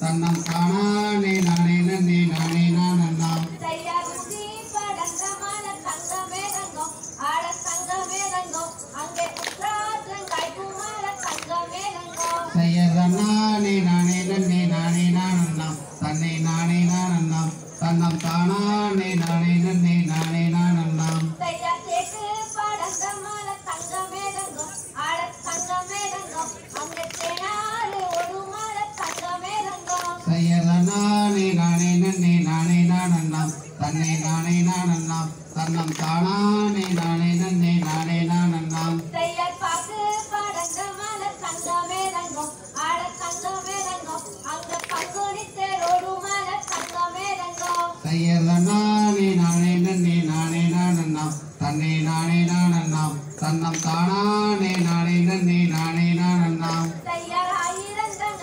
தன்னம் தானானே நானே நன்னே நானே நான் நன்னாம் தையாருத்தி படங்கமான தங்கமே ரங்கம் ஆட தங்கமே ரங்கம் அங்கே குற்றாற்றங்காய் குமார தங்கமே ரங்கம் செய்யதன்னானே நானே நன்னே நானே நான் நன்னாம் தன்னை நானே நான் நன்னாம் தன்னம் தானானே நானே நன்னே நானே நான் நன்னாம் தையா தேக்கு படங்கமான தங்கமே ரங்கம் ஆட தங்கமே ரங்கம் அங்கே தேனாறு ஒரு மாட தங்கமே ரங்கம் செய்யதன்னானே நானே நன்னே நானே நான் நன்னாம் தன்னை நானே நான் நன்னாம் தன்னம் தானானே நானே நன்னே நானே நான் நன்னாம் தையல் பாக்கு படங்கமான தங்கமே ரங்கம் ஆட தங்கமே ரங்கம் அங்க பங்குனி தேரோடு மாட தங்கமே ரங்கம் செய்யதன்னா